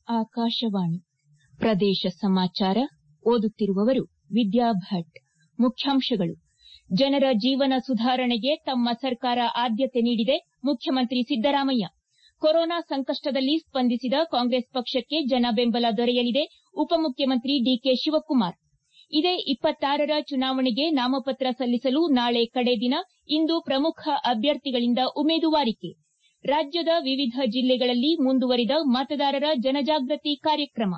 ಆಕಾಶವಾಣಿ ಪ್ರದೇಶ ಸಮಾಚಾರ ಓದುತ್ತಿರುವವರು ವಿದ್ಯಾ ಭಟ್ ಮುಖ್ಯಾಂಶಗಳು ಜನರ ಜೀವನ ಸುಧಾರಣೆಗೆ ತಮ್ಮ ಸರ್ಕಾರ ಆದ್ಯತೆ ನೀಡಿದೆ ಮುಖ್ಯಮಂತ್ರಿ ಸಿದ್ದರಾಮಯ್ಯ ಕೊರೋನಾ ಸಂಕಷ್ಟದಲ್ಲಿ ಸ್ಪಂದಿಸಿದ ಕಾಂಗ್ರೆಸ್ ಪಕ್ಷಕ್ಕೆ ಜನ ಬೆಂಬಲ ದೊರೆಯಲಿದೆ ಉಪಮುಖ್ಯಮಂತ್ರಿ ಡಿಕೆ ಶಿವಕುಮಾರ್ ಇದೇ ರ ಚುನಾವಣೆಗೆ ನಾಮಪತ್ರ ಸಲ್ಲಿಸಲು ನಾಳೆ ಕಡೆ ದಿನ ಇಂದು ಪ್ರಮುಖ ಅಭ್ಯರ್ಥಿಗಳಿಂದ ಉಮೇದುವಾರಿಕೆ ರಾಜ್ಯದ ವಿವಿಧ ಜಿಲ್ಲೆಗಳಲ್ಲಿ ಮುಂದುವರಿದ ಮತದಾರರ ಜನಜಾಗೃತಿ ಕಾರ್ಯಕ್ರಮ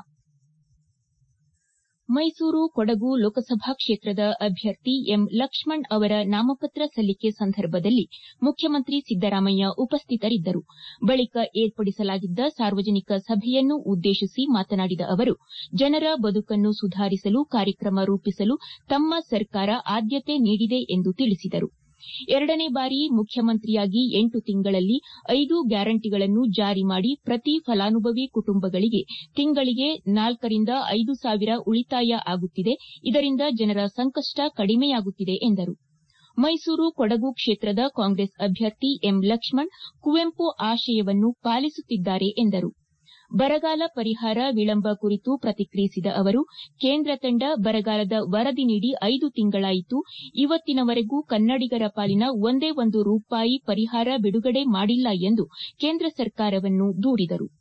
ಮೈಸೂರು ಕೊಡಗು ಲೋಕಸಭಾ ಕ್ಷೇತ್ರದ ಅಭ್ಯರ್ಥಿ ಎಂ ಲಕ್ಷ್ಮಣ್ ಅವರ ನಾಮಪತ್ರ ಸಲ್ಲಿಕೆ ಸಂದರ್ಭದಲ್ಲಿ ಮುಖ್ಯಮಂತ್ರಿ ಸಿದ್ದರಾಮಯ್ಯ ಉಪಸ್ಥಿತರಿದ್ದರು ಬಳಿಕ ಏರ್ಪಡಿಸಲಾಗಿದ್ದ ಸಾರ್ವಜನಿಕ ಸಭೆಯನ್ನು ಉದ್ದೇಶಿಸಿ ಮಾತನಾಡಿದ ಅವರು ಜನರ ಬದುಕನ್ನು ಸುಧಾರಿಸಲು ಕಾರ್ಯಕ್ರಮ ರೂಪಿಸಲು ತಮ್ಮ ಸರ್ಕಾರ ಆದ್ಯತೆ ನೀಡಿದೆ ಎಂದು ತಿಳಿಸಿದರು ಎರಡನೇ ಬಾರಿ ಮುಖ್ಯಮಂತ್ರಿಯಾಗಿ ಎಂಟು ತಿಂಗಳಲ್ಲಿ ಐದು ಗ್ಯಾರಂಟಿಗಳನ್ನು ಜಾರಿ ಮಾಡಿ ಪ್ರತಿ ಫಲಾನುಭವಿ ಕುಟುಂಬಗಳಿಗೆ ತಿಂಗಳಿಗೆ ನಾಲ್ಕರಿಂದ ಐದು ಸಾವಿರ ಉಳಿತಾಯ ಆಗುತ್ತಿದೆ ಇದರಿಂದ ಜನರ ಸಂಕಷ್ಟ ಕಡಿಮೆಯಾಗುತ್ತಿದೆ ಎಂದರು ಮೈಸೂರು ಕೊಡಗು ಕ್ಷೇತ್ರದ ಕಾಂಗ್ರೆಸ್ ಅಭ್ಯರ್ಥಿ ಎಂ ಲಕ್ಷ್ಮಣ್ ಕುವೆಂಪು ಆಶಯವನ್ನು ಪಾಲಿಸುತ್ತಿದ್ದಾರೆ ಎಂದರು ಬರಗಾಲ ಪರಿಹಾರ ವಿಳಂಬ ಕುರಿತು ಪ್ರತಿಕ್ರಿಯಿಸಿದ ಅವರು ಕೇಂದ್ರ ತಂಡ ಬರಗಾಲದ ವರದಿ ನೀಡಿ ಐದು ತಿಂಗಳಾಯಿತು ಇವತ್ತಿನವರೆಗೂ ಕನ್ನಡಿಗರ ಪಾಲಿನ ಒಂದೇ ಒಂದು ರೂಪಾಯಿ ಪರಿಹಾರ ಬಿಡುಗಡೆ ಮಾಡಿಲ್ಲ ಎಂದು ಕೇಂದ್ರ ಸರ್ಕಾರವನ್ನು ದೂರಿದರು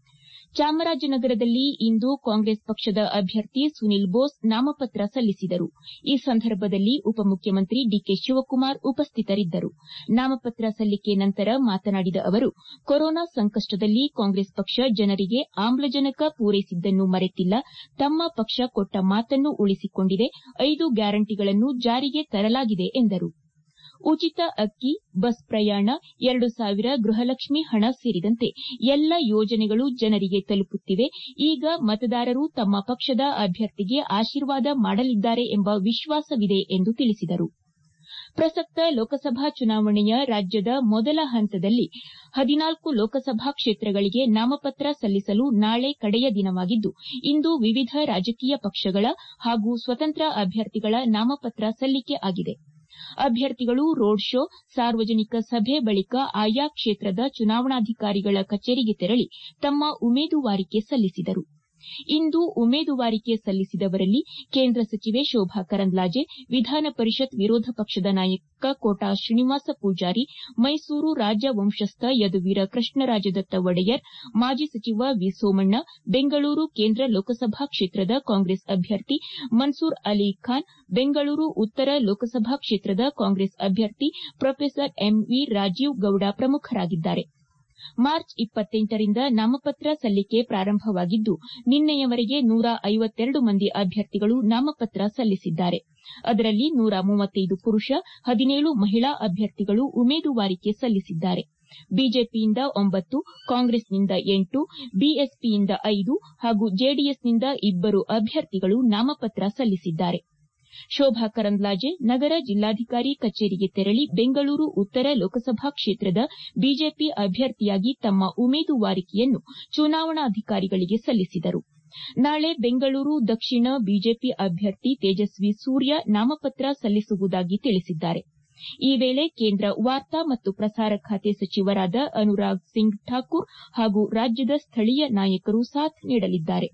ಚಾಮರಾಜನಗರದಲ್ಲಿ ಇಂದು ಕಾಂಗ್ರೆಸ್ ಪಕ್ಷದ ಅಭ್ಯರ್ಥಿ ಸುನಿಲ್ ಬೋಸ್ ನಾಮಪತ್ರ ಸಲ್ಲಿಸಿದರು ಈ ಸಂದರ್ಭದಲ್ಲಿ ಉಪಮುಖ್ಯಮಂತ್ರಿ ಡಿಕೆ ಶಿವಕುಮಾರ್ ಉಪಸ್ಥಿತರಿದ್ದರು ನಾಮಪತ್ರ ಸಲ್ಲಿಕೆ ನಂತರ ಮಾತನಾಡಿದ ಅವರು ಕೊರೋನಾ ಸಂಕಷ್ಟದಲ್ಲಿ ಕಾಂಗ್ರೆಸ್ ಪಕ್ಷ ಜನರಿಗೆ ಆಮ್ಲಜನಕ ಪೂರೈಸಿದ್ದನ್ನು ಮರೆತಿಲ್ಲ ತಮ್ಮ ಪಕ್ಷ ಕೊಟ್ಟ ಮಾತನ್ನು ಉಳಿಸಿಕೊಂಡಿದೆ ಐದು ಗ್ಯಾರಂಟಿಗಳನ್ನು ಜಾರಿಗೆ ತರಲಾಗಿದೆ ಎಂದರು ಉಚಿತ ಅಕ್ಕಿ ಬಸ್ ಪ್ರಯಾಣ ಎರಡು ಸಾವಿರ ಗೃಹಲಕ್ಷ್ಮಿ ಹಣ ಸೇರಿದಂತೆ ಎಲ್ಲ ಯೋಜನೆಗಳು ಜನರಿಗೆ ತಲುಪುತ್ತಿವೆ ಈಗ ಮತದಾರರು ತಮ್ಮ ಪಕ್ಷದ ಅಭ್ಯರ್ಥಿಗೆ ಆಶೀರ್ವಾದ ಮಾಡಲಿದ್ದಾರೆ ಎಂಬ ವಿಶ್ವಾಸವಿದೆ ಎಂದು ತಿಳಿಸಿದರು ಪ್ರಸಕ್ತ ಲೋಕಸಭಾ ಚುನಾವಣೆಯ ರಾಜ್ಯದ ಮೊದಲ ಹಂತದಲ್ಲಿ ಹದಿನಾಲ್ಕು ಲೋಕಸಭಾ ಕ್ಷೇತ್ರಗಳಿಗೆ ನಾಮಪತ್ರ ಸಲ್ಲಿಸಲು ನಾಳೆ ಕಡೆಯ ದಿನವಾಗಿದ್ದು ಇಂದು ವಿವಿಧ ರಾಜಕೀಯ ಪಕ್ಷಗಳ ಹಾಗೂ ಸ್ವತಂತ್ರ ಅಭ್ಯರ್ಥಿಗಳ ನಾಮಪತ್ರ ಸಲ್ಲಿಕೆ ಆಗಿದೆ ಅಭ್ಯರ್ಥಿಗಳು ರೋಡ್ ಶೋ ಸಾರ್ವಜನಿಕ ಸಭೆ ಬಳಿಕ ಆಯಾ ಕ್ಷೇತ್ರದ ಚುನಾವಣಾಧಿಕಾರಿಗಳ ಕಚೇರಿಗೆ ತೆರಳಿ ತಮ್ಮ ಉಮೇದುವಾರಿಕೆ ಸಲ್ಲಿಸಿದರು ಇಂದು ಉಮೇದುವಾರಿಕೆ ಸಲ್ಲಿಸಿದವರಲ್ಲಿ ಕೇಂದ್ರ ಸಚಿವೆ ಶೋಭಾ ಕರಂದ್ಲಾಜೆ ವಿಧಾನ ಪರಿಷತ್ ವಿರೋಧ ಪಕ್ಷದ ನಾಯಕ ಕೋಟಾ ಶ್ರೀನಿವಾಸ ಪೂಜಾರಿ ಮೈಸೂರು ರಾಜವಂಶಸ್ಥ ಯದುವೀರ ಕೃಷ್ಣರಾಜದತ್ತ ಒಡೆಯರ್ ಮಾಜಿ ಸಚಿವ ವಿ ಸೋಮಣ್ಣ ಬೆಂಗಳೂರು ಕೇಂದ್ರ ಲೋಕಸಭಾ ಕ್ಷೇತ್ರದ ಕಾಂಗ್ರೆಸ್ ಅಭ್ಯರ್ಥಿ ಮನ್ಸೂರ್ ಅಲಿ ಖಾನ್ ಬೆಂಗಳೂರು ಉತ್ತರ ಲೋಕಸಭಾ ಕ್ಷೇತ್ರದ ಕಾಂಗ್ರೆಸ್ ಅಭ್ಯರ್ಥಿ ಪ್ರೊಫೆಸರ್ ಎಂವಿ ರಾಜೀವ್ ಗೌಡ ಪ್ರಮುಖರಾಗಿದ್ದಾರೆ ಮಾರ್ಚ್ ರಿಂದ ನಾಮಪತ್ರ ಸಲ್ಲಿಕೆ ಪ್ರಾರಂಭವಾಗಿದ್ದು ನಿನ್ನೆಯವರೆಗೆ ನೂರ ಐವತ್ತೆರಡು ಮಂದಿ ಅಭ್ಯರ್ಥಿಗಳು ನಾಮಪತ್ರ ಸಲ್ಲಿಸಿದ್ದಾರೆ ಅದರಲ್ಲಿ ನೂರ ಮೂವತ್ತೈದು ಪುರುಷ ಹದಿನೇಳು ಮಹಿಳಾ ಅಭ್ಯರ್ಥಿಗಳು ಉಮೇದುವಾರಿಕೆ ಸಲ್ಲಿಸಿದ್ದಾರೆ ಬಿಜೆಪಿಯಿಂದ ಒಂಬತ್ತು ಕಾಂಗ್ರೆಸ್ನಿಂದ ಎಂಟು ಬಿಎಸ್ಪಿಯಿಂದ ಐದು ಹಾಗೂ ಜೆಡಿಎಸ್ನಿಂದ ಇಬ್ಬರು ಅಭ್ಯರ್ಥಿಗಳು ನಾಮಪತ್ರ ಸಲ್ಲಿಸಿದ್ದಾರೆ ಶೋಭಾ ಕರಂದ್ಲಾಜೆ ನಗರ ಜಿಲ್ಲಾಧಿಕಾರಿ ಕಚೇರಿಗೆ ತೆರಳಿ ಬೆಂಗಳೂರು ಉತ್ತರ ಲೋಕಸಭಾ ಕ್ಷೇತ್ರದ ಬಿಜೆಪಿ ಅಭ್ಯರ್ಥಿಯಾಗಿ ತಮ್ಮ ಉಮೇದುವಾರಿಕೆಯನ್ನು ಚುನಾವಣಾಧಿಕಾರಿಗಳಿಗೆ ಸಲ್ಲಿಸಿದರು ನಾಳೆ ಬೆಂಗಳೂರು ದಕ್ಷಿಣ ಬಿಜೆಪಿ ಅಭ್ಯರ್ಥಿ ತೇಜಸ್ವಿ ಸೂರ್ಯ ನಾಮಪತ್ರ ಸಲ್ಲಿಸುವುದಾಗಿ ತಿಳಿಸಿದ್ದಾರೆ ಈ ವೇಳೆ ಕೇಂದ್ರ ವಾರ್ತಾ ಮತ್ತು ಪ್ರಸಾರ ಖಾತೆ ಸಚಿವರಾದ ಅನುರಾಗ್ ಸಿಂಗ್ ಠಾಕೂರ್ ಹಾಗೂ ರಾಜ್ಯದ ಸ್ಥಳೀಯ ನಾಯಕರು ಸಾಥ್ ನೀಡಲಿದ್ದಾರೆ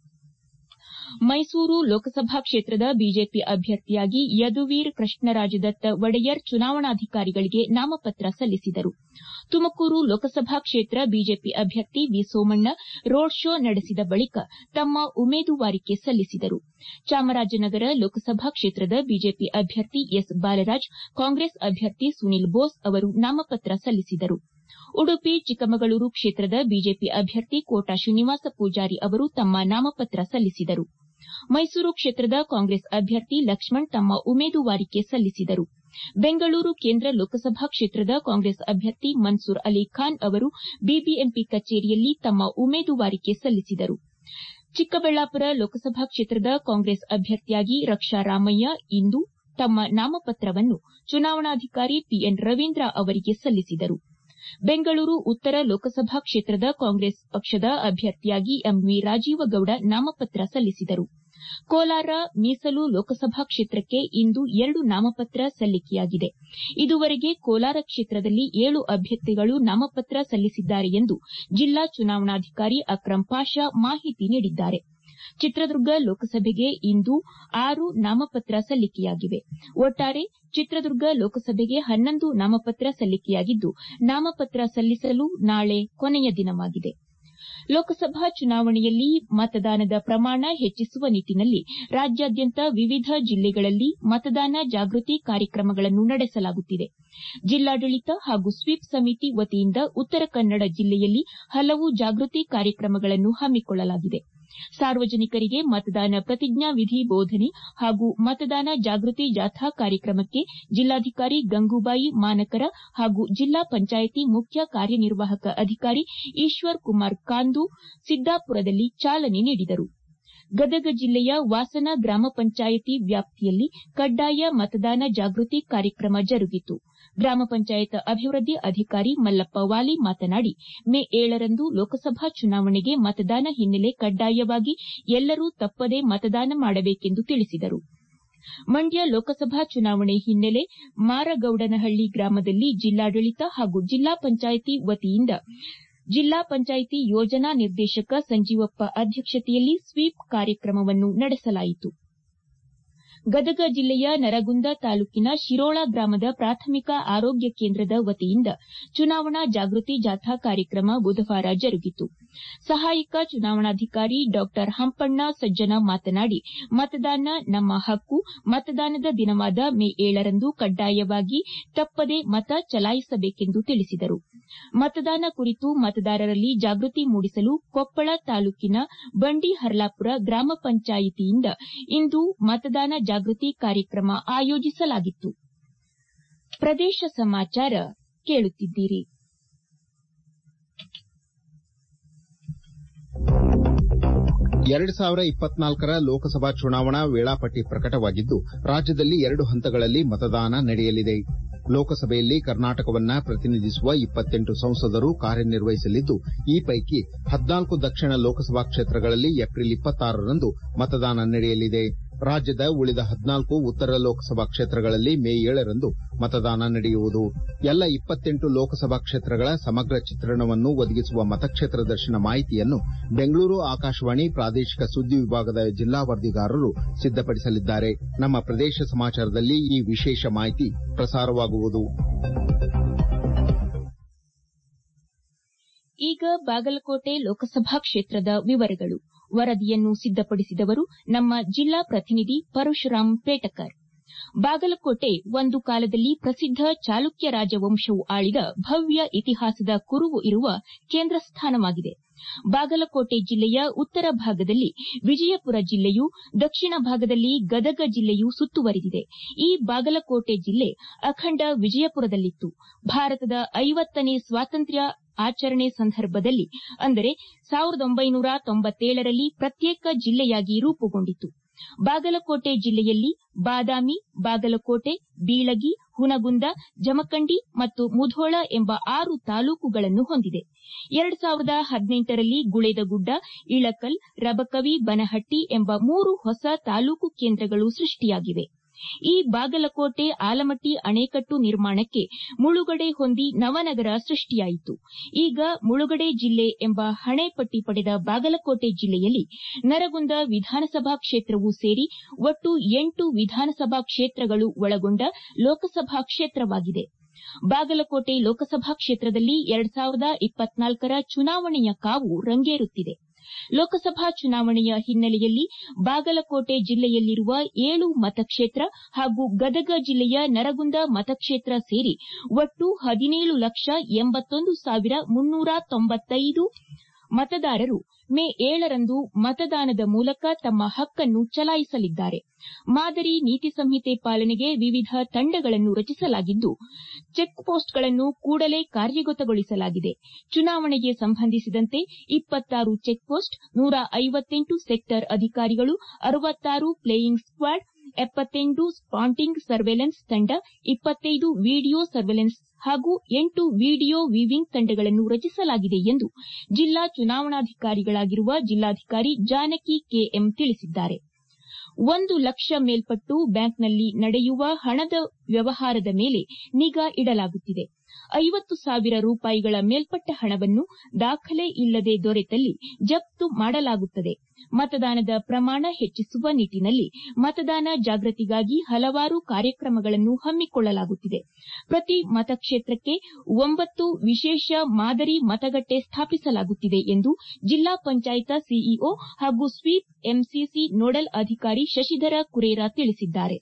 ಮೈಸೂರು ಲೋಕಸಭಾ ಕ್ಷೇತ್ರದ ಬಿಜೆಪಿ ಅಭ್ಯರ್ಥಿಯಾಗಿ ಯದುವೀರ್ ಕೃಷ್ಣರಾಜದತ್ತ ಒಡೆಯರ್ ಚುನಾವಣಾಧಿಕಾರಿಗಳಿಗೆ ನಾಮಪತ್ರ ಸಲ್ಲಿಸಿದರು ತುಮಕೂರು ಲೋಕಸಭಾ ಕ್ಷೇತ್ರ ಬಿಜೆಪಿ ಅಭ್ಯರ್ಥಿ ವಿ ಸೋಮಣ್ಣ ರೋಡ್ ಶೋ ನಡೆಸಿದ ಬಳಿಕ ತಮ್ಮ ಉಮೇದುವಾರಿಕೆ ಸಲ್ಲಿಸಿದರು ಚಾಮರಾಜನಗರ ಲೋಕಸಭಾ ಕ್ಷೇತ್ರದ ಬಿಜೆಪಿ ಅಭ್ಯರ್ಥಿ ಎಸ್ ಬಾಲರಾಜ್ ಕಾಂಗ್ರೆಸ್ ಅಭ್ಯರ್ಥಿ ಸುನಿಲ್ ಬೋಸ್ ಅವರು ನಾಮಪತ್ರ ಸಲ್ಲಿಸಿದರು ಉಡುಪಿ ಚಿಕ್ಕಮಗಳೂರು ಕ್ಷೇತ್ರದ ಬಿಜೆಪಿ ಅಭ್ಯರ್ಥಿ ಕೋಟಾ ಶ್ರೀನಿವಾಸ ಪೂಜಾರಿ ಅವರು ತಮ್ಮ ನಾಮಪತ್ರ ಸಲ್ಲಿಸಿದರು ಮೈಸೂರು ಕ್ಷೇತ್ರದ ಕಾಂಗ್ರೆಸ್ ಅಭ್ಯರ್ಥಿ ಲಕ್ಷ್ಮಣ್ ತಮ್ಮ ಉಮೇದುವಾರಿಕೆ ಸಲ್ಲಿಸಿದರು ಬೆಂಗಳೂರು ಕೇಂದ್ರ ಲೋಕಸಭಾ ಕ್ಷೇತ್ರದ ಕಾಂಗ್ರೆಸ್ ಅಭ್ಯರ್ಥಿ ಮನ್ಸೂರ್ ಅಲಿ ಖಾನ್ ಅವರು ಬಿಬಿಎಂಪಿ ಕಚೇರಿಯಲ್ಲಿ ತಮ್ಮ ಉಮೇದುವಾರಿಕೆ ಸಲ್ಲಿಸಿದರು ಚಿಕ್ಕಬಳ್ಳಾಪುರ ಲೋಕಸಭಾ ಕ್ಷೇತ್ರದ ಕಾಂಗ್ರೆಸ್ ಅಭ್ಯರ್ಥಿಯಾಗಿ ರಕ್ಷಾ ರಾಮಯ್ಯ ಇಂದು ತಮ್ಮ ನಾಮಪತ್ರವನ್ನು ಚುನಾವಣಾಧಿಕಾರಿ ಪಿಎನ್ ರವೀಂದ್ರ ಅವರಿಗೆ ಸಲ್ಲಿಸಿದರು ಬೆಂಗಳೂರು ಉತ್ತರ ಲೋಕಸಭಾ ಕ್ಷೇತ್ರದ ಕಾಂಗ್ರೆಸ್ ಪಕ್ಷದ ಅಭ್ಯರ್ಥಿಯಾಗಿ ಎಂವಿ ರಾಜೀವಗೌಡ ನಾಮಪತ್ರ ಸಲ್ಲಿಸಿದರು ಕೋಲಾರ ಮೀಸಲು ಲೋಕಸಭಾ ಕ್ಷೇತ್ರಕ್ಕೆ ಇಂದು ಎರಡು ನಾಮಪತ್ರ ಸಲ್ಲಿಕೆಯಾಗಿದೆ ಇದುವರೆಗೆ ಕೋಲಾರ ಕ್ಷೇತ್ರದಲ್ಲಿ ಏಳು ಅಭ್ಯರ್ಥಿಗಳು ನಾಮಪತ್ರ ಸಲ್ಲಿಸಿದ್ದಾರೆ ಎಂದು ಜಿಲ್ಲಾ ಚುನಾವಣಾಧಿಕಾರಿ ಅಕ್ರಂ ಪಾಷಾ ಮಾಹಿತಿ ನೀಡಿದ್ದಾರೆ ಚಿತ್ರದುರ್ಗ ಲೋಕಸಭೆಗೆ ಇಂದು ಆರು ನಾಮಪತ್ರ ಸಲ್ಲಿಕೆಯಾಗಿವೆ ಒಟ್ಟಾರೆ ಚಿತ್ರದುರ್ಗ ಲೋಕಸಭೆಗೆ ಹನ್ನೊಂದು ನಾಮಪತ್ರ ಸಲ್ಲಿಕೆಯಾಗಿದ್ದು ನಾಮಪತ್ರ ಸಲ್ಲಿಸಲು ನಾಳೆ ಕೊನೆಯ ದಿನವಾಗಿದೆ ಲೋಕಸಭಾ ಚುನಾವಣೆಯಲ್ಲಿ ಮತದಾನದ ಪ್ರಮಾಣ ಹೆಚ್ಚಿಸುವ ನಿಟ್ಟನಲ್ಲಿ ರಾಜ್ಯಾದ್ಯಂತ ವಿವಿಧ ಜಿಲ್ಲೆಗಳಲ್ಲಿ ಮತದಾನ ಜಾಗೃತಿ ಕಾರ್ಯಕ್ರಮಗಳನ್ನು ನಡೆಸಲಾಗುತ್ತಿದೆ ಜಿಲ್ಲಾಡಳಿತ ಹಾಗೂ ಸ್ವೀಪ್ ಸಮಿತಿ ವತಿಯಿಂದ ಉತ್ತರ ಕನ್ನಡ ಜಿಲ್ಲೆಯಲ್ಲಿ ಹಲವು ಜಾಗೃತಿ ಕಾರ್ಯಕ್ರಮಗಳನ್ನು ಹಮ್ಮಿಕೊಳ್ಳಲಾಗಿದೆ ಸಾರ್ವಜನಿಕರಿಗೆ ಮತದಾನ ಪ್ರತಿಜ್ಞಾ ವಿಧಿ ಬೋಧನೆ ಹಾಗೂ ಮತದಾನ ಜಾಗೃತಿ ಜಾಥಾ ಕಾರ್ಯಕ್ರಮಕ್ಕೆ ಜಿಲ್ಲಾಧಿಕಾರಿ ಗಂಗೂಬಾಯಿ ಮಾನಕರ ಹಾಗೂ ಜಿಲ್ಲಾ ಪಂಚಾಯಿತಿ ಮುಖ್ಯ ಕಾರ್ಯನಿರ್ವಾಹಕ ಅಧಿಕಾರಿ ಈಶ್ವರ್ ಕುಮಾರ್ ಕಾಂದು ಸಿದ್ದಾಪುರದಲ್ಲಿ ಚಾಲನೆ ನೀಡಿದರು ಗದಗ ಜಿಲ್ಲೆಯ ವಾಸನ ಗ್ರಾಮ ಪಂಚಾಯಿತಿ ವ್ಯಾಪ್ತಿಯಲ್ಲಿ ಕಡ್ಡಾಯ ಮತದಾನ ಜಾಗೃತಿ ಕಾರ್ಯಕ್ರಮ ಜರುಗಿತು ಗ್ರಾಮ ಪಂಚಾಯತ್ ಅಭಿವೃದ್ಧಿ ಅಧಿಕಾರಿ ಮಲ್ಲಪ್ಪ ವಾಲಿ ಮಾತನಾಡಿ ಮೇ ಏಳರಂದು ಲೋಕಸಭಾ ಚುನಾವಣೆಗೆ ಮತದಾನ ಹಿನ್ನೆಲೆ ಕಡ್ಡಾಯವಾಗಿ ಎಲ್ಲರೂ ತಪ್ಪದೆ ಮತದಾನ ಮಾಡಬೇಕೆಂದು ತಿಳಿಸಿದರು ಮಂಡ್ಯ ಲೋಕಸಭಾ ಚುನಾವಣೆ ಹಿನ್ನೆಲೆ ಮಾರಗೌಡನಹಳ್ಳಿ ಗ್ರಾಮದಲ್ಲಿ ಜಿಲ್ಲಾಡಳಿತ ಹಾಗೂ ಜಿಲ್ಲಾ ಪಂಚಾಯಿತಿ ವತಿಯಿಂದ ಜಿಲ್ಲಾ ಪಂಚಾಯಿತಿ ಯೋಜನಾ ನಿರ್ದೇಶಕ ಸಂಜೀವಪ್ಪ ಅಧ್ಯಕ್ಷತೆಯಲ್ಲಿ ಸ್ವೀಪ್ ಕಾರ್ಯಕ್ರಮವನ್ನು ನಡೆಸಲಾಯಿತು ಗದಗ ಜಿಲ್ಲೆಯ ನರಗುಂದ ತಾಲೂಕಿನ ಶಿರೋಳ ಗ್ರಾಮದ ಪ್ರಾಥಮಿಕ ಆರೋಗ್ಯ ಕೇಂದ್ರದ ವತಿಯಿಂದ ಚುನಾವಣಾ ಜಾಗೃತಿ ಜಾಥಾ ಕಾರ್ಯಕ್ರಮ ಬುಧವಾರ ಜರುಗಿತು ಸಹಾಯಕ ಚುನಾವಣಾಧಿಕಾರಿ ಡಾ ಹಂಪಣ್ಣ ಸಜ್ಜನ ಮಾತನಾಡಿ ಮತದಾನ ನಮ್ಮ ಹಕ್ಕು ಮತದಾನದ ದಿನವಾದ ಮೇ ಏಳರಂದು ಕಡ್ಡಾಯವಾಗಿ ತಪ್ಪದೆ ಮತ ಚಲಾಯಿಸಬೇಕೆಂದು ತಿಳಿಸಿದರು ಮತದಾನ ಕುರಿತು ಮತದಾರರಲ್ಲಿ ಜಾಗೃತಿ ಮೂಡಿಸಲು ಕೊಪ್ಪಳ ತಾಲೂಕಿನ ಬಂಡಿ ಹರ್ಲಾಪುರ ಗ್ರಾಮ ಪಂಚಾಯಿತಿಯಿಂದ ಇಂದು ಮತದಾನ ಜಾಗೃತಿ ಕಾರ್ಯಕ್ರಮ ಆಯೋಜಿಸಲಾಗಿತ್ತು ಪ್ರದೇಶ ಸಮಾಚಾರ ಕೇಳುತ್ತಿದ್ದೀರಿ ಎರಡು ಸಾವಿರ ಇಪ್ಪತ್ನಾಲ್ಕರ ಲೋಕಸಭಾ ಚುನಾವಣಾ ವೇಳಾಪಟ್ಟಿ ಪ್ರಕಟವಾಗಿದ್ದು ರಾಜ್ಯದಲ್ಲಿ ಎರಡು ಹಂತಗಳಲ್ಲಿ ಮತದಾನ ನಡೆಯಲಿದೆ ಲೋಕಸಭೆಯಲ್ಲಿ ಕರ್ನಾಟಕವನ್ನ ಪ್ರತಿನಿಧಿಸುವ ಇಪ್ಪತ್ತೆಂಟು ಸಂಸದರು ಕಾರ್ಯನಿರ್ವಹಿಸಲಿದ್ದು ಈ ಪೈಕಿ ಹದಿನಾಲ್ಕು ದಕ್ಷಿಣ ಲೋಕಸಭಾ ಕ್ಷೇತ್ರಗಳಲ್ಲಿ ಏಪ್ರಿಲ್ ಇಪ್ಪತ್ತಾರರಂದು ಮತದಾನ ನಡೆಯಲಿದೆ ರಾಜ್ಯದ ಉಳಿದ ಹದಿನಾಲ್ಕು ಉತ್ತರ ಲೋಕಸಭಾ ಕ್ಷೇತ್ರಗಳಲ್ಲಿ ಮೇ ಏಳರಂದು ಮತದಾನ ನಡೆಯುವುದು ಎಲ್ಲ ಇಪ್ಪತ್ತೆಂಟು ಲೋಕಸಭಾ ಕ್ಷೇತ್ರಗಳ ಸಮಗ್ರ ಚಿತ್ರಣವನ್ನು ಒದಗಿಸುವ ಮತಕ್ಷೇತ್ರ ದರ್ಶನ ಮಾಹಿತಿಯನ್ನು ಬೆಂಗಳೂರು ಆಕಾಶವಾಣಿ ಪ್ರಾದೇಶಿಕ ಸುದ್ದಿ ವಿಭಾಗದ ಜಿಲ್ಲಾ ವರದಿಗಾರರು ಸಿದ್ದಪಡಿಸಲಿದ್ದಾರೆ ನಮ್ಮ ಪ್ರದೇಶ ಸಮಾಚಾರದಲ್ಲಿ ಈ ವಿಶೇಷ ಮಾಹಿತಿ ಪ್ರಸಾರವಾಗುವುದು ಈಗ ಬಾಗಲಕೋಟೆ ಲೋಕಸಭಾ ಕ್ಷೇತ್ರದ ವಿವರಗಳು ವರದಿಯನ್ನು ಸಿದ್ದಪಡಿಸಿದವರು ನಮ್ಮ ಜಿಲ್ಲಾ ಪ್ರತಿನಿಧಿ ಪರಶುರಾಮ್ ಪೇಟಕರ್ ಬಾಗಲಕೋಟೆ ಒಂದು ಕಾಲದಲ್ಲಿ ಪ್ರಸಿದ್ದ ಚಾಲುಕ್ಯ ರಾಜವಂಶವು ಆಳಿದ ಭವ್ಯ ಇತಿಹಾಸದ ಕುರುಹು ಇರುವ ಕೇಂದ್ರ ಸ್ಥಾನವಾಗಿದೆ ಬಾಗಲಕೋಟೆ ಜಿಲ್ಲೆಯ ಉತ್ತರ ಭಾಗದಲ್ಲಿ ವಿಜಯಪುರ ಜಿಲ್ಲೆಯೂ ದಕ್ಷಿಣ ಭಾಗದಲ್ಲಿ ಗದಗ ಜಿಲ್ಲೆಯೂ ಸುತ್ತುವರಿದಿದೆ ಈ ಬಾಗಲಕೋಟೆ ಜಿಲ್ಲೆ ಅಖಂಡ ವಿಜಯಪುರದಲ್ಲಿತ್ತು ಭಾರತದ ಐವತ್ತನೇ ಸ್ವಾತಂತ್ರ್ಯ ಆಚರಣೆ ಸಂದರ್ಭದಲ್ಲಿ ಅಂದರೆ ಸಾವಿರದ ಒಂಬೈನೂರ ತೊಂಬತ್ತೇಳರಲ್ಲಿ ಪ್ರತ್ಯೇಕ ಜಿಲ್ಲೆಯಾಗಿ ರೂಪುಗೊಂಡಿತು ಬಾಗಲಕೋಟೆ ಜಿಲ್ಲೆಯಲ್ಲಿ ಬಾದಾಮಿ ಬಾಗಲಕೋಟೆ ಬೀಳಗಿ ಹುನಗುಂದ ಜಮಖಂಡಿ ಮತ್ತು ಮುಧೋಳ ಎಂಬ ಆರು ತಾಲೂಕುಗಳನ್ನು ಹೊಂದಿದೆ ಎರಡು ಸಾವಿರದ ಹದಿನೆಂಟರಲ್ಲಿ ಗುಳೇದಗುಡ್ಡ ಇಳಕಲ್ ರಬಕವಿ ಬನಹಟ್ಟಿ ಎಂಬ ಮೂರು ಹೊಸ ತಾಲೂಕು ಕೇಂದ್ರಗಳು ಸೃಷ್ಟಿಯಾಗಿವೆ ಈ ಬಾಗಲಕೋಟೆ ಆಲಮಟ್ಟಿ ಅಣೆಕಟ್ಟು ನಿರ್ಮಾಣಕ್ಕೆ ಮುಳುಗಡೆ ಹೊಂದಿ ನವನಗರ ಸೃಷ್ಟಿಯಾಯಿತು ಈಗ ಮುಳುಗಡೆ ಜಿಲ್ಲೆ ಎಂಬ ಹಣೆಪಟ್ಟಿ ಪಡೆದ ಬಾಗಲಕೋಟೆ ಜಿಲ್ಲೆಯಲ್ಲಿ ನರಗುಂದ ವಿಧಾನಸಭಾ ಕ್ಷೇತ್ರವೂ ಸೇರಿ ಒಟ್ಟು ಎಂಟು ವಿಧಾನಸಭಾ ಕ್ಷೇತ್ರಗಳು ಒಳಗೊಂಡ ಲೋಕಸಭಾ ಕ್ಷೇತ್ರವಾಗಿದೆ ಬಾಗಲಕೋಟೆ ಲೋಕಸಭಾ ಕ್ಷೇತ್ರದಲ್ಲಿ ಎರಡು ಸಾವಿರದ ಇಪ್ಪತ್ನಾಲ್ಕರ ಚುನಾವಣೆಯ ಕಾವು ರಂಗೇರುತ್ತಿದೆ ಲೋಕಸಭಾ ಚುನಾವಣೆಯ ಹಿನ್ನೆಲೆಯಲ್ಲಿ ಬಾಗಲಕೋಟೆ ಜಿಲ್ಲೆಯಲ್ಲಿರುವ ಏಳು ಮತಕ್ಷೇತ್ರ ಹಾಗೂ ಗದಗ ಜಿಲ್ಲೆಯ ನರಗುಂದ ಮತಕ್ಷೇತ್ರ ಸೇರಿ ಒಟ್ಟು ಹದಿನೇಳು ಲಕ್ಷ ಎಂಬತ್ತೊಂದು ಸಾವಿರ ಮುನ್ನೂರ ತೊಂಬತ್ತೈದು ಮತದಾರರು ಮೇ ಏಳರಂದು ಮತದಾನದ ಮೂಲಕ ತಮ್ಮ ಹಕ್ಕನ್ನು ಚಲಾಯಿಸಲಿದ್ದಾರೆ ಮಾದರಿ ನೀತಿ ಸಂಹಿತೆ ಪಾಲನೆಗೆ ವಿವಿಧ ತಂಡಗಳನ್ನು ರಚಿಸಲಾಗಿದ್ದು ಚೆಕ್ಪೋಸ್ಟ್ಗಳನ್ನು ಕೂಡಲೇ ಕಾರ್ಯಗತಗೊಳಿಸಲಾಗಿದೆ ಚುನಾವಣೆಗೆ ಸಂಬಂಧಿಸಿದಂತೆ ಇಪ್ಪತ್ತಾರು ಚೆಕ್ಪೋಸ್ಟ್ ನೂರ ಐವತ್ತೆಂಟು ಸೆಕ್ಟರ್ ಅಧಿಕಾರಿಗಳು ಅರವತ್ತಾರು ಪ್ಲೇಯಿಂಗ್ ಸ್ಕ್ವಾಡ್ ಎಪ್ಪತ್ತೆಂಟು ಸ್ಪಾಟಿಂಗ್ ಸರ್ವೆಲೆನ್ಸ್ ತಂಡ ಇಪ್ಪತ್ತೈದು ವಿಡಿಯೋ ಸರ್ವೆಲೆನ್ಸ್ ಹಾಗೂ ಎಂಟು ವಿಡಿಯೋ ವೀವಿಂಗ್ ತಂಡಗಳನ್ನು ರಚಿಸಲಾಗಿದೆ ಎಂದು ಜಿಲ್ಲಾ ಚುನಾವಣಾಧಿಕಾರಿಗಳಾಗಿರುವ ಜಿಲ್ಲಾಧಿಕಾರಿ ಜಾನಕಿ ಕೆಎಂ ತಿಳಿಸಿದ್ದಾರೆ ಒಂದು ಲಕ್ಷ ಮೇಲ್ಪಟ್ಟು ಬ್ಯಾಂಕ್ನಲ್ಲಿ ನಡೆಯುವ ಹಣದ ವ್ಯವಹಾರದ ಮೇಲೆ ನಿಗಾ ಇಡಲಾಗುತ್ತಿದೆ ಐವತ್ತು ಸಾವಿರ ರೂಪಾಯಿಗಳ ಮೇಲ್ಪಟ್ಟ ಹಣವನ್ನು ದಾಖಲೆ ಇಲ್ಲದೆ ದೊರೆತಲ್ಲಿ ಜಪ್ತು ಮಾಡಲಾಗುತ್ತದೆ ಮತದಾನದ ಪ್ರಮಾಣ ಹೆಚ್ಚಿಸುವ ನಿಟ್ಟನಲ್ಲಿ ಮತದಾನ ಜಾಗೃತಿಗಾಗಿ ಹಲವಾರು ಕಾರ್ಯಕ್ರಮಗಳನ್ನು ಹಮ್ಮಿಕೊಳ್ಳಲಾಗುತ್ತಿದೆ ಪ್ರತಿ ಮತಕ್ಷೇತ್ರಕ್ಕೆ ಒಂಬತ್ತು ವಿಶೇಷ ಮಾದರಿ ಮತಗಟ್ಟೆ ಸ್ಥಾಪಿಸಲಾಗುತ್ತಿದೆ ಎಂದು ಜಿಲ್ಲಾ ಪಂಚಾಯತ ಸಿಇಒ ಹಾಗೂ ಸ್ವೀಪ್ ಎಂಸಿಸಿ ನೋಡಲ್ ಅಧಿಕಾರಿ ಶಶಿಧರ ಕುರೇರ ತಿಳಿಸಿದ್ದಾರೆ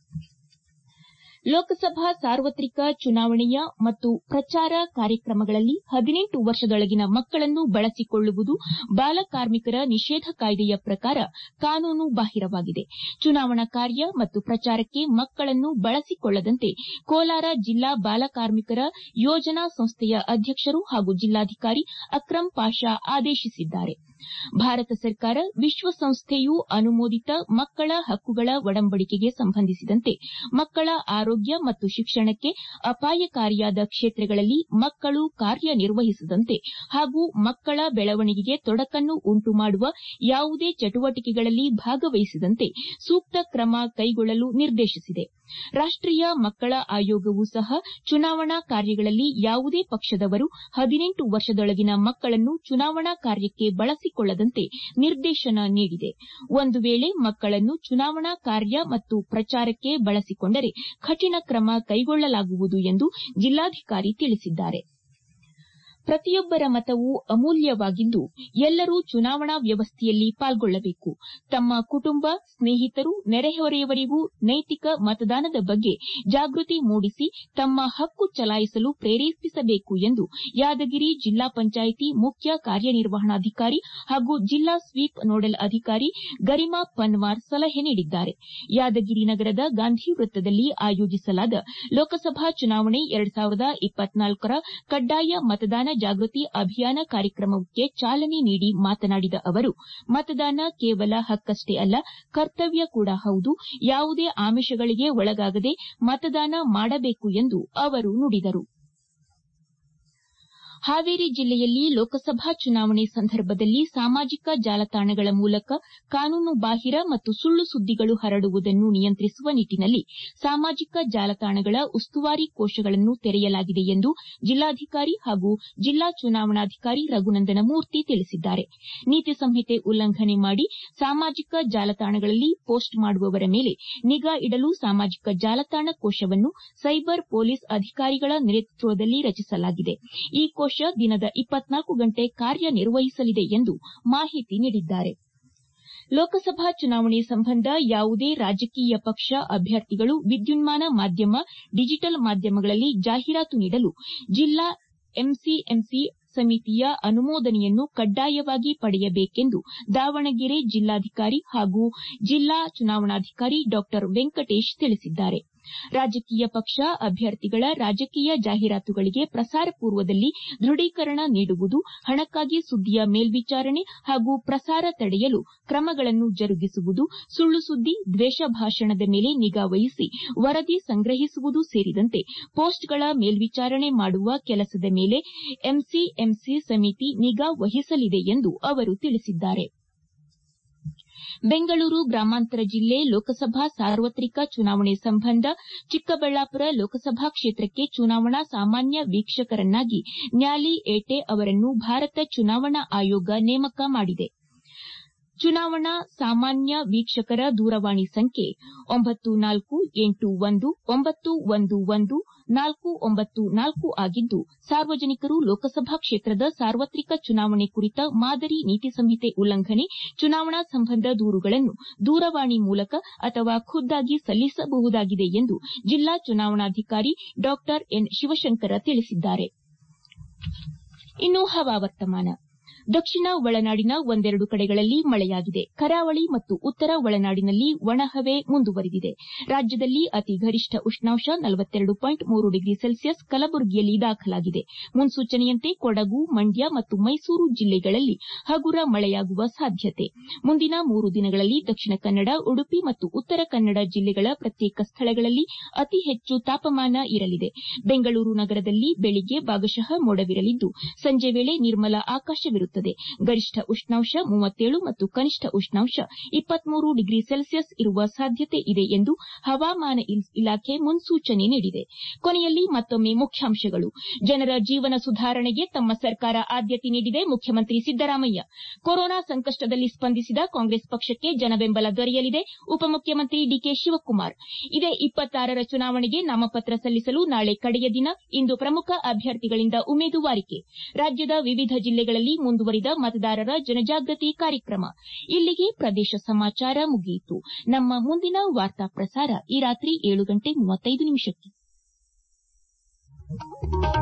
ಲೋಕಸಭಾ ಸಾರ್ವತ್ರಿಕ ಚುನಾವಣೆಯ ಮತ್ತು ಪ್ರಚಾರ ಕಾರ್ಯಕ್ರಮಗಳಲ್ಲಿ ಹದಿನೆಂಟು ವರ್ಷದೊಳಗಿನ ಮಕ್ಕಳನ್ನು ಬಳಸಿಕೊಳ್ಳುವುದು ಬಾಲಕಾರ್ಮಿಕರ ನಿಷೇಧ ಕಾಯ್ದೆಯ ಪ್ರಕಾರ ಕಾನೂನು ಬಾಹಿರವಾಗಿದೆ ಚುನಾವಣಾ ಕಾರ್ಯ ಮತ್ತು ಪ್ರಚಾರಕ್ಕೆ ಮಕ್ಕಳನ್ನು ಬಳಸಿಕೊಳ್ಳದಂತೆ ಕೋಲಾರ ಜಿಲ್ಲಾ ಬಾಲಕಾರ್ಮಿಕರ ಯೋಜನಾ ಸಂಸ್ಥೆಯ ಅಧ್ಯಕ್ಷರು ಹಾಗೂ ಜಿಲ್ಲಾಧಿಕಾರಿ ಅಕ್ರಂ ಪಾಷಾ ಆದೇಶಿಸಿದ್ದಾರೆ ಭಾರತ ಸರ್ಕಾರ ವಿಶ್ವಸಂಸ್ಥೆಯು ಅನುಮೋದಿತ ಮಕ್ಕಳ ಹಕ್ಕುಗಳ ಒಡಂಬಡಿಕೆಗೆ ಸಂಬಂಧಿಸಿದಂತೆ ಮಕ್ಕಳ ಆರೋಗ್ಯ ಮತ್ತು ಶಿಕ್ಷಣಕ್ಕೆ ಅಪಾಯಕಾರಿಯಾದ ಕ್ಷೇತ್ರಗಳಲ್ಲಿ ಮಕ್ಕಳು ಕಾರ್ಯನಿರ್ವಹಿಸದಂತೆ ಹಾಗೂ ಮಕ್ಕಳ ಬೆಳವಣಿಗೆಗೆ ತೊಡಕನ್ನು ಉಂಟುಮಾಡುವ ಯಾವುದೇ ಚಟುವಟಿಕೆಗಳಲ್ಲಿ ಭಾಗವಹಿಸದಂತೆ ಸೂಕ್ತ ಕ್ರಮ ಕೈಗೊಳ್ಳಲು ನಿರ್ದೇಶಿಸಿದೆ ರಾಷ್ಟೀಯ ಮಕ್ಕಳ ಆಯೋಗವೂ ಸಹ ಚುನಾವಣಾ ಕಾರ್ಯಗಳಲ್ಲಿ ಯಾವುದೇ ಪಕ್ಷದವರು ಹದಿನೆಂಟು ವರ್ಷದೊಳಗಿನ ಮಕ್ಕಳನ್ನು ಚುನಾವಣಾ ಕಾರ್ಯಕ್ಕೆ ಬಳಸಿಕೊಳ್ಳದಂತೆ ನಿರ್ದೇಶನ ನೀಡಿದೆ ಒಂದು ವೇಳೆ ಮಕ್ಕಳನ್ನು ಚುನಾವಣಾ ಕಾರ್ಯ ಮತ್ತು ಪ್ರಚಾರಕ್ಕೆ ಬಳಸಿಕೊಂಡರೆ ಕಠಿಣ ಕ್ರಮ ಕೈಗೊಳ್ಳಲಾಗುವುದು ಎಂದು ಜಿಲ್ಲಾಧಿಕಾರಿ ತಿಳಿಸಿದ್ದಾರೆ ಪ್ರತಿಯೊಬ್ಬರ ಮತವು ಅಮೂಲ್ಯವಾಗಿದ್ದು ಎಲ್ಲರೂ ಚುನಾವಣಾ ವ್ಯವಸ್ಥೆಯಲ್ಲಿ ಪಾಲ್ಗೊಳ್ಳಬೇಕು ತಮ್ಮ ಕುಟುಂಬ ಸ್ನೇಹಿತರು ನೆರೆಹೊರೆಯವರಿಗೂ ನೈತಿಕ ಮತದಾನದ ಬಗ್ಗೆ ಜಾಗೃತಿ ಮೂಡಿಸಿ ತಮ್ಮ ಹಕ್ಕು ಚಲಾಯಿಸಲು ಪ್ರೇರೇಪಿಸಬೇಕು ಎಂದು ಯಾದಗಿರಿ ಜಿಲ್ಲಾ ಪಂಚಾಯಿತಿ ಮುಖ್ಯ ಕಾರ್ಯನಿರ್ವಹಣಾಧಿಕಾರಿ ಹಾಗೂ ಜಿಲ್ಲಾ ಸ್ವೀಪ್ ನೋಡಲ್ ಅಧಿಕಾರಿ ಗರಿಮಾ ಪನ್ವಾರ್ ಸಲಹೆ ನೀಡಿದ್ದಾರೆ ಯಾದಗಿರಿ ನಗರದ ಗಾಂಧಿ ವೃತ್ತದಲ್ಲಿ ಆಯೋಜಿಸಲಾದ ಲೋಕಸಭಾ ಚುನಾವಣೆ ಎರಡ್ ಸಾವಿರದ ಇಪ್ಪತ್ನಾಲ್ಕರ ಕಡ್ಡಾಯ ಮತದಾನ ಜಾಗೃತಿ ಅಭಿಯಾನ ಕಾರ್ಯಕ್ರಮಕ್ಕೆ ಚಾಲನೆ ನೀಡಿ ಮಾತನಾಡಿದ ಅವರು ಮತದಾನ ಕೇವಲ ಹಕ್ಕಷ್ಟೇ ಅಲ್ಲ ಕರ್ತವ್ಯ ಕೂಡ ಹೌದು ಯಾವುದೇ ಆಮಿಷಗಳಿಗೆ ಒಳಗಾಗದೆ ಮತದಾನ ಮಾಡಬೇಕು ಎಂದು ಅವರು ನುಡಿದರು ಹಾವೇರಿ ಜಿಲ್ಲೆಯಲ್ಲಿ ಲೋಕಸಭಾ ಚುನಾವಣೆ ಸಂದರ್ಭದಲ್ಲಿ ಸಾಮಾಜಿಕ ಜಾಲತಾಣಗಳ ಮೂಲಕ ಕಾನೂನು ಬಾಹಿರ ಮತ್ತು ಸುಳ್ಳು ಸುದ್ದಿಗಳು ಹರಡುವುದನ್ನು ನಿಯಂತ್ರಿಸುವ ನಿಟ್ಟನಲ್ಲಿ ಸಾಮಾಜಿಕ ಜಾಲತಾಣಗಳ ಉಸ್ತುವಾರಿ ಕೋಶಗಳನ್ನು ತೆರೆಯಲಾಗಿದೆ ಎಂದು ಜಿಲ್ಲಾಧಿಕಾರಿ ಹಾಗೂ ಜಿಲ್ಲಾ ಚುನಾವಣಾಧಿಕಾರಿ ರಘುನಂದನ ಮೂರ್ತಿ ತಿಳಿಸಿದ್ದಾರೆ ನೀತಿ ಸಂಹಿತೆ ಉಲ್ಲಂಘನೆ ಮಾಡಿ ಸಾಮಾಜಿಕ ಜಾಲತಾಣಗಳಲ್ಲಿ ಪೋಸ್ಟ್ ಮಾಡುವವರ ಮೇಲೆ ನಿಗಾ ಇಡಲು ಸಾಮಾಜಿಕ ಜಾಲತಾಣ ಕೋಶವನ್ನು ಸೈಬರ್ ಪೊಲೀಸ್ ಅಧಿಕಾರಿಗಳ ನೇತೃತ್ವದಲ್ಲಿ ರಚಿಸಲಾಗಿದೆ ಈ ಕೋಶ ದಿನದ ಇಪ್ಪತ್ನಾಲ್ಕು ಗಂಟೆ ಕಾರ್ಯನಿರ್ವಹಿಸಲಿದೆ ಎಂದು ಮಾಹಿತಿ ನೀಡಿದ್ದಾರೆ ಲೋಕಸಭಾ ಚುನಾವಣೆ ಸಂಬಂಧ ಯಾವುದೇ ರಾಜಕೀಯ ಪಕ್ಷ ಅಭ್ಯರ್ಥಿಗಳು ವಿದ್ಯುನ್ಮಾನ ಮಾಧ್ಯಮ ಡಿಜಿಟಲ್ ಮಾಧ್ಯಮಗಳಲ್ಲಿ ಜಾಹೀರಾತು ನೀಡಲು ಜಿಲ್ಲಾ ಎಂಸಿಎಂಸಿ ಸಮಿತಿಯ ಅನುಮೋದನೆಯನ್ನು ಕಡ್ಡಾಯವಾಗಿ ಪಡೆಯಬೇಕೆಂದು ದಾವಣಗೆರೆ ಜಿಲ್ಲಾಧಿಕಾರಿ ಹಾಗೂ ಜಿಲ್ಲಾ ಚುನಾವಣಾಧಿಕಾರಿ ಡಾ ವೆಂಕಟೇಶ್ ತಿಳಿಸಿದ್ದಾರೆ ರಾಜಕೀಯ ಪಕ್ಷ ಅಭ್ಯರ್ಥಿಗಳ ರಾಜಕೀಯ ಜಾಹೀರಾತುಗಳಿಗೆ ಪ್ರಸಾರ ಪೂರ್ವದಲ್ಲಿ ದೃಢೀಕರಣ ನೀಡುವುದು ಹಣಕ್ಕಾಗಿ ಸುದ್ದಿಯ ಮೇಲ್ವಿಚಾರಣೆ ಹಾಗೂ ಪ್ರಸಾರ ತಡೆಯಲು ಕ್ರಮಗಳನ್ನು ಜರುಗಿಸುವುದು ಸುಳ್ಳು ಸುದ್ದಿ ದ್ವೇಷ ಭಾಷಣದ ಮೇಲೆ ನಿಗಾ ವಹಿಸಿ ವರದಿ ಸಂಗ್ರಹಿಸುವುದು ಸೇರಿದಂತೆ ಪೋಸ್ಟ್ಗಳ ಮೇಲ್ವಿಚಾರಣೆ ಮಾಡುವ ಕೆಲಸದ ಮೇಲೆ ಎಂಸಿಎಂಸಿ ಸಮಿತಿ ನಿಗಾ ವಹಿಸಲಿದೆ ಎಂದು ಅವರು ತಿಳಿಸಿದ್ದಾರೆ ಬೆಂಗಳೂರು ಗ್ರಾಮಾಂತರ ಜಿಲ್ಲೆ ಲೋಕಸಭಾ ಸಾರ್ವತ್ರಿಕ ಚುನಾವಣೆ ಸಂಬಂಧ ಚಿಕ್ಕಬಳ್ಳಾಪುರ ಲೋಕಸಭಾ ಕ್ಷೇತ್ರಕ್ಕೆ ಚುನಾವಣಾ ಸಾಮಾನ್ಯ ವೀಕ್ಷಕರನ್ನಾಗಿ ನ್ಯಾಲಿ ಏಟೆ ಅವರನ್ನು ಭಾರತ ಚುನಾವಣಾ ಆಯೋಗ ನೇಮಕ ಮಾಡಿದೆ ಚುನಾವಣಾ ಸಾಮಾನ್ಯ ವೀಕ್ಷಕರ ದೂರವಾಣಿ ಸಂಖ್ಯೆ ಒಂಬತ್ತು ನಾಲ್ಕು ಎಂಟು ಒಂದು ಒಂಬತ್ತು ಒಂದು ಒಂದು ನಾಲ್ಕು ಒಂಬತ್ತು ನಾಲ್ಕು ಆಗಿದ್ದು ಸಾರ್ವಜನಿಕರು ಲೋಕಸಭಾ ಕ್ಷೇತ್ರದ ಸಾರ್ವತ್ರಿಕ ಚುನಾವಣೆ ಕುರಿತ ಮಾದರಿ ನೀತಿ ಸಂಹಿತೆ ಉಲ್ಲಂಘನೆ ಚುನಾವಣಾ ಸಂಬಂಧ ದೂರುಗಳನ್ನು ದೂರವಾಣಿ ಮೂಲಕ ಅಥವಾ ಖುದ್ದಾಗಿ ಸಲ್ಲಿಸಬಹುದಾಗಿದೆ ಎಂದು ಜಿಲ್ಲಾ ಚುನಾವಣಾಧಿಕಾರಿ ಡಾ ಎನ್ ಶಿವಶಂಕರ ತಿಳಿಸಿದ್ದಾರೆ ಇನ್ನು ಹವಾವರ್ತಮಾನ ದಕ್ಷಿಣ ಒಳನಾಡಿನ ಒಂದೆರಡು ಕಡೆಗಳಲ್ಲಿ ಮಳೆಯಾಗಿದೆ ಕರಾವಳಿ ಮತ್ತು ಉತ್ತರ ಒಳನಾಡಿನಲ್ಲಿ ಒಣಹವೆ ಮುಂದುವರಿದಿದೆ ರಾಜ್ಯದಲ್ಲಿ ಅತಿ ಗರಿಷ್ಠ ಉಷ್ಣಾಂಶ ಡಿಗ್ರಿ ಸೆಲ್ಸಿಯಸ್ ಕಲಬುರಗಿಯಲ್ಲಿ ದಾಖಲಾಗಿದೆ ಮುನ್ಸೂಚನೆಯಂತೆ ಕೊಡಗು ಮಂಡ್ಯ ಮತ್ತು ಮೈಸೂರು ಜಿಲ್ಲೆಗಳಲ್ಲಿ ಹಗುರ ಮಳೆಯಾಗುವ ಸಾಧ್ಯತೆ ಮುಂದಿನ ಮೂರು ದಿನಗಳಲ್ಲಿ ದಕ್ಷಿಣ ಕನ್ನಡ ಉಡುಪಿ ಮತ್ತು ಉತ್ತರ ಕನ್ನಡ ಜಿಲ್ಲೆಗಳ ಪ್ರತ್ಯೇಕ ಸ್ಥಳಗಳಲ್ಲಿ ಅತಿ ಹೆಚ್ಚು ತಾಪಮಾನ ಇರಲಿದೆ ಬೆಂಗಳೂರು ನಗರದಲ್ಲಿ ಬೆಳಿಗ್ಗೆ ಭಾಗಶಃ ಮೋಡವಿರಲಿದ್ದು ಸಂಜೆ ವೇಳೆ ನಿರ್ಮಲ ಆಕಾಶವಿರುತ್ತದೆ ಇರುತ್ತದೆ ಗರಿಷ್ಠ ಉಷ್ಣಾಂಶ ಮೂವತ್ತೇಳು ಮತ್ತು ಕನಿಷ್ಠ ಉಷ್ಣಾಂಶ ಇಪ್ಪತ್ಮೂರು ಡಿಗ್ರಿ ಸೆಲ್ಸಿಯಸ್ ಇರುವ ಸಾಧ್ಯತೆ ಇದೆ ಎಂದು ಹವಾಮಾನ ಇಲಾಖೆ ಮುನ್ಸೂಚನೆ ನೀಡಿದೆ ಕೊನೆಯಲ್ಲಿ ಮತ್ತೊಮ್ಮೆ ಮುಖ್ಯಾಂಶಗಳು ಜನರ ಜೀವನ ಸುಧಾರಣೆಗೆ ತಮ್ಮ ಸರ್ಕಾರ ಆದ್ಯತೆ ನೀಡಿದೆ ಮುಖ್ಯಮಂತ್ರಿ ಸಿದ್ದರಾಮಯ್ಯ ಕೊರೋನಾ ಸಂಕಷ್ಟದಲ್ಲಿ ಸ್ಪಂದಿಸಿದ ಕಾಂಗ್ರೆಸ್ ಪಕ್ಷಕ್ಕೆ ಜನಬೆಂಬಲ ದೊರೆಯಲಿದೆ ಉಪಮುಖ್ಯಮಂತ್ರಿ ಡಿಕೆ ಶಿವಕುಮಾರ್ ಇದೇ ಇಪ್ಪತ್ತಾರರ ಚುನಾವಣೆಗೆ ನಾಮಪತ್ರ ಸಲ್ಲಿಸಲು ನಾಳೆ ಕಡೆಯ ದಿನ ಇಂದು ಪ್ರಮುಖ ಅಭ್ಯರ್ಥಿಗಳಿಂದ ಉಮೇದುವಾರಿಕೆ ರಾಜ್ಯದ ವಿವಿಧ ಜಿಲ್ಲೆಗಳಲ್ಲಿ ಮುಂದುವರಿದ ಮತದಾರರ ಜನಜಾಗೃತಿ ಕಾರ್ಯಕ್ರಮ ಇಲ್ಲಿಗೆ ಪ್ರದೇಶ ಸಮಾಚಾರ ಮುಗಿಯಿತು ನಮ್ಮ ಮುಂದಿನ ವಾರ್ತಾ ಪ್ರಸಾರ ಈ ರಾತ್ರಿ ಏಳು ಗಂಟೆ ಮೂವತ್ತೈದು ನಿಮಿಷಕ್ಕೆ